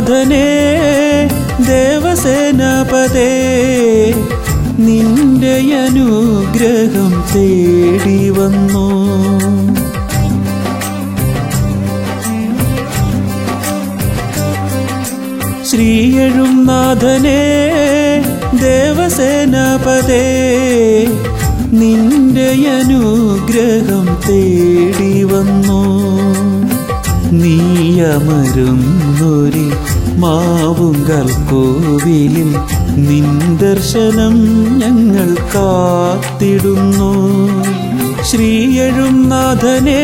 ശ്രീയഴുംനാഥനേ ദേവസേനാപതേ നിന്റെ അനുഗ്രഹം തേടി വന്നു ശ്രീയഴുംനാഥനേ ദേവസേനാപതേ നിന്റെ അനുഗ്രഹം തേടി വന്നു നീയമരുന്നൊരി മാവുങ്കൽ കോവിലിൽ നിൻ ദർശനം ഞങ്ങൾ കാത്തിടുന്നു ശ്രീയഴുംനാഥനേ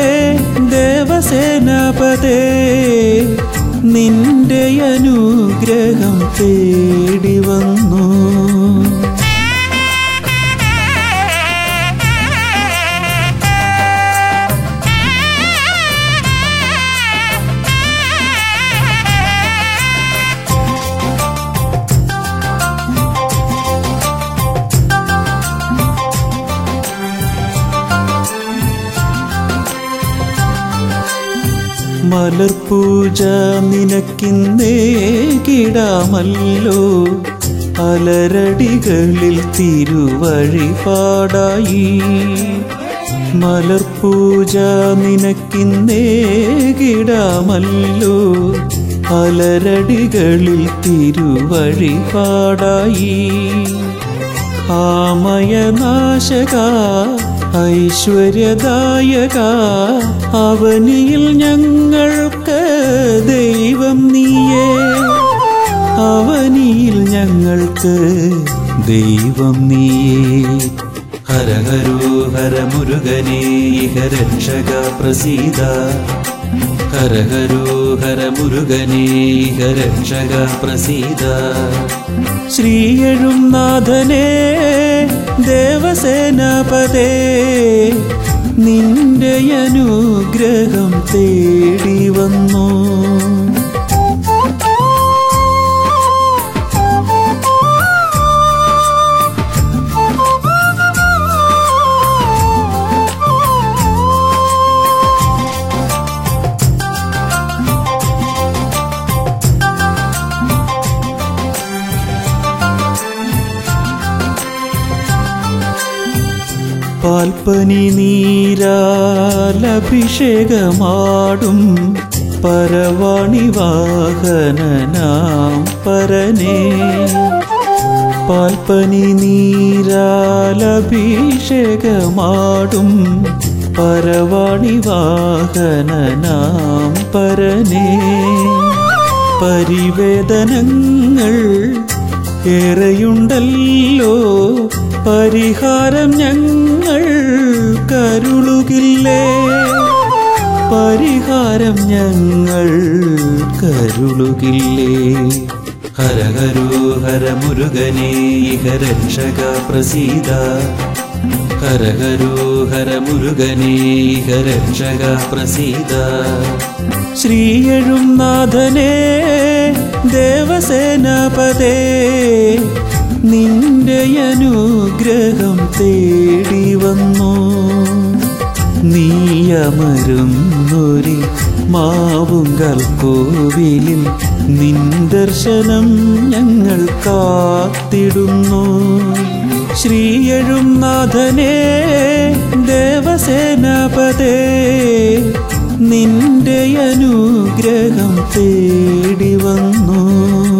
ദേവസേനാപതേ നിന്റെ അനുഗ്രഹം തേടി വന്നു മലർപൂജ നിനക്കിന്നേ കിടാമല്ലോ അലരടികളിൽ തിരുവഴിപാടായി മലർപൂജ നിനക്കിന്നേ കിടാമല്ലോ അലരടികളിൽ തിരുവഴിപാടായി ആമയനാശക ഐശ്വര്യദായക അവനിയിൽ ഞങ്ങൾക്ക് ദൈവം നീയേ അവനിയിൽ ഞങ്ങൾക്ക് ദൈവം നീയേ ഹരഹരോ ഹരമുരുകനേ ഹരക്ഷക പ്രസീത ഹരഹരോ ഹരമുരുകനേ ഹരക്ഷക പ്രസീത ശ്രീയഴുംനാഥനേ ദേവസേനാപതേ നിന്റെ അനുഗ്രഹം തേടി വന്നു പാൽപ്പനി നീരാലഭിഷേകമാടും പരവാണി വാഹനനാം പരനേ പാൽപ്പനി നീരാലഭിഷേകമാടും പരവാണി വാഹനനാം പരനേ പരിവേദനങ്ങൾ ഏറെയുണ്ടല്ലോ പരിഹാരം ഞങ്ങൾ കരുളുകില്ലേ പരിഹാരം ഞങ്ങൾ കരുളുകില്ലേ ഹരഹരോ ഹരമുരുകനേ ഹരക്ഷക പ്രസീത ഹരഹരോ ഹരമുരുകനേ ഹരക്ഷക പ്രസീത ശ്രീയഴുംനാഥനേ ദേവസേനാപതേ നിന്റെ അനുഗ്രഹം തേടി വന്നു നീയമരുന്നൊരി മാവുങ്കൽ കോവിലിൽ നിൻ ദർശനം ഞങ്ങൾ കാത്തിടുന്നു ശ്രീയഴുംനാഥനേ ദേവസേനാപതേ നിന്റെ അനുഗ്രഹം തേടി വന്നു